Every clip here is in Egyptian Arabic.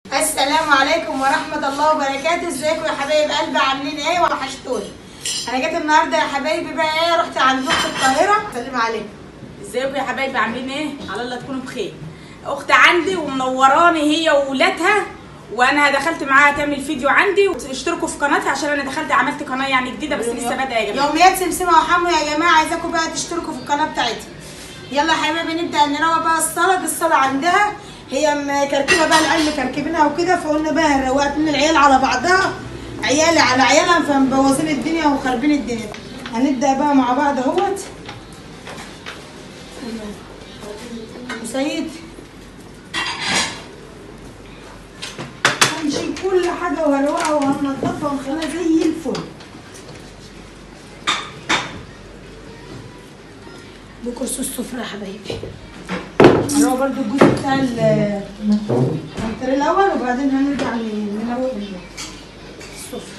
السلام عليكم ورحمة الله وبركاته ازيكم يا حبايب قلبي عاملين ايه وحشتوني انا جيت النهارده يا حبايبي بقى ايه رحت عند اخت القاهرة سلم عليكم ازيكم يا حبايبي عاملين ايه على الله تكونوا بخير اخت عندي ومنوراني هي وولادها وانا دخلت معاها تعمل فيديو عندي واشتركوا في قناتها عشان انا دخلت عملت قناه يعني جديده بس لسه بادئه يا جماعه يوميات سمسمة وحمو يا جماعة عايزاكم بقى تشتركوا في القناة بتاعتي يلا يا حبايبي نبدأ نروق بقى الصلاة دي الصلاة عندها هي مكركبة بقى العيال مكركبينها وكده فقلنا بقى هنروقت من العيال على بعضها عيالي على عيالها فمبوظين الدنيا وخاربين الدنيا هنبدأ بقى مع بعض اهوت سيد هنشيل كل حاجة وهنروقها وهننضفها ونخليها زي الفل ده كرسي السفرة يا حبايبي هنروق برضو الجزء بتاع ال- الانتريه الأول وبعدين هنرجع ن- نروق السفرة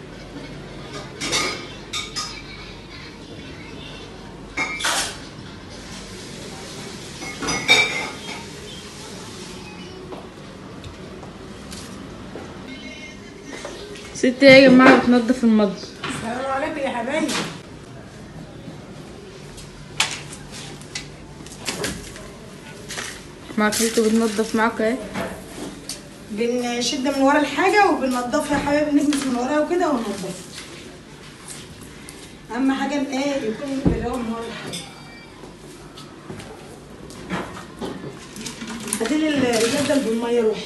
ست يا جماعة بتنضف المطبخ السلام عليكم يا حبايبي معاك ست بتنضف معاك ايه بنشد من ورا الحاجة وبننضفها يا حبايبي نكنس من وراها وكده وننضفها أهم حاجة إن إيه يكون بنروق من ورا الحاجة هاتيلي الجردل بالمية روحي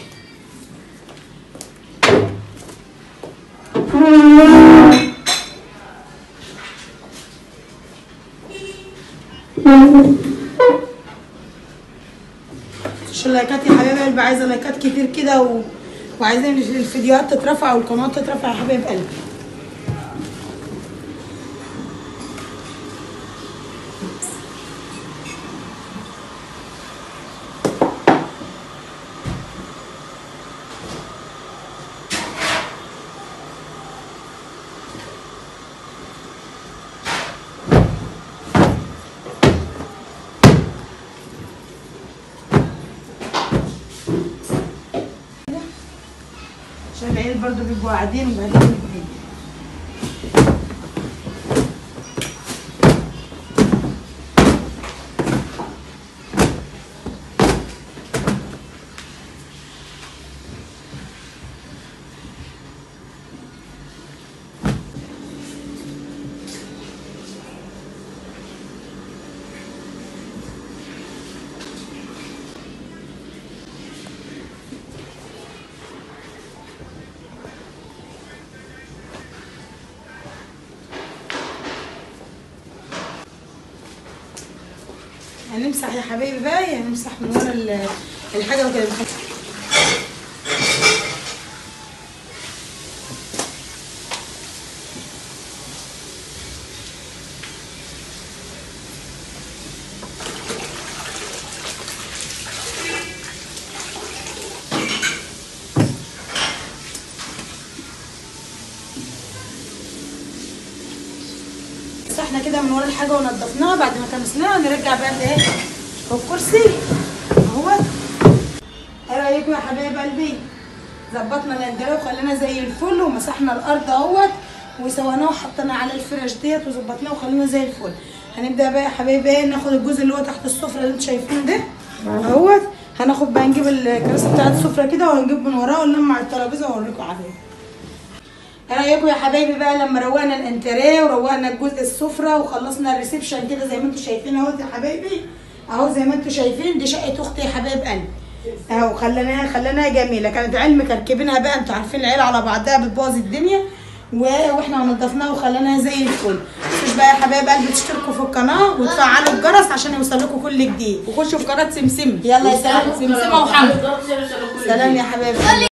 عشان لايكات يا حبايب قلبي عايزه لايكات كتير كده و... وعايزين الفيديوهات تترفع والقناه تترفع يا حبايب قلبي عشان العيال برضو بيبقوا قاعدين وبعدين بيبقوا هنا. هنمسح يا حبايبي بقى هنمسح من ورا ال- الحاجه وكده بنخلي- مسحنا كده من ورا الحاجه ونضفناها بعد ما كنسناها نرجع بقى ايه الكرسي اهو ايه رايكم يا حبايب قلبي ظبطنا الاندره وخلينا زي الفل ومسحنا الارض اهوت وسويناه وحطينا على الفرش ديت وظبطناه وخلينا زي الفل هنبدا بقى يا حبايبي ايه ناخد الجزء اللي هو تحت السفره اللي انتوا شايفينه ده اهوت هناخد بقى نجيب الكراسي بتاعت السفره كده وهنجيب من وراه ونلمع الترابيزه واوريكم عليها ايه رايكم يا حبايبي بقى لما روقنا الانتريه وروقنا الجزء السفره وخلصنا الريسبشن كده زي ما انتم شايفين اهو يا حبايبي اهو زي ما انتم شايفين دي شقه اختي يا حبايب قلبي اهو خليناها خليناها جميله كانت عيال مكركبينها بقى انتوا عارفين العيال على بعضها بتبوظ الدنيا و- واحنا نضفناها وخليناها زي الفل مش بقى يا حبايب قلبي تشتركوا في القناه وتفعلوا الجرس عشان يوصل لكم كل جديد وخشوا في قناه سمسم يلا يا سلام سمسمه وحمد سلام يا حبايبي